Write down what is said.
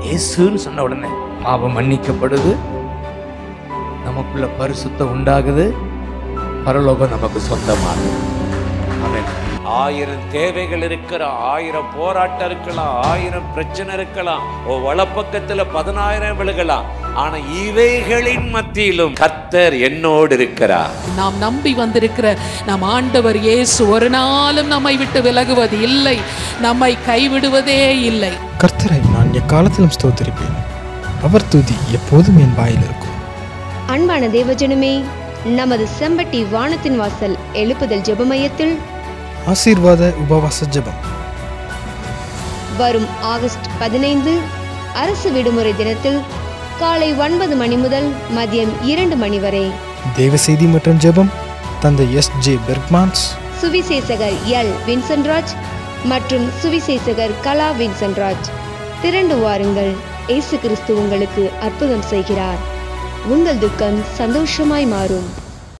இயேசுன்னு சொன்ன உடனே பாவம் மன்னிக்கப்படுது நமக்குள்ள பரிசுத்தம் உண்டாகுது பரலோகம் நமக்கு சொந்தமாகுது ஆமென் ஆயிரம் தேவைகள் இருக்கலாம் ஆயிரம் போராட்டம் இருக்கலாம் ஆயிரம் பிரச்சனை இருக்கலாம் ஓ வலப்பக்கத்துல பதினாயிரம் விழுகலாம் ஆனா இவைகளின் மத்தியிலும் கர்த்தர் என்னோடு இருக்கிறார் நாம் நம்பி வந்திருக்கிற நம் ஆண்டவர் இயேசு ஒரு நாளும் நம்மை விட்டு விலகுவது இல்லை நம்மை கைவிடுவதே இல்லை கர்த்தரை நான் எக்காலத்திலும் ஸ்தோத்திரிப்பேன் அவர் துதி எப்போதும் என் வாயில் இருக்கும் அன்பான தேவஜனமே நமது செம்பட்டி வானத்தின் வாசல் எழுப்புதல் ஜெபமையத்தில் ஆசீர்வாத உபவாச ஜெபம் வரும் ஆகஸ்ட் பதினைந்து அரசு விடுமுறை தினத்தில் காலை ஒன்பது மணி முதல் மதியம் இரண்டு மணி வரை தேவ செய்தி மற்றும் ஜெபம் தந்தை எஸ் ஜே பெர்க்மான்ஸ் சுவிசேஷகர் எல் வின்சன்ராஜ் மற்றும் சுவிசேஷகர் கலா வின்சன்ராஜ் திரண்டு வாருங்கள் இயேசு கிறிஸ்து உங்களுக்கு அற்புதம் செய்கிறார் உங்கள் துக்கம் சந்தோஷமாய் மாறும்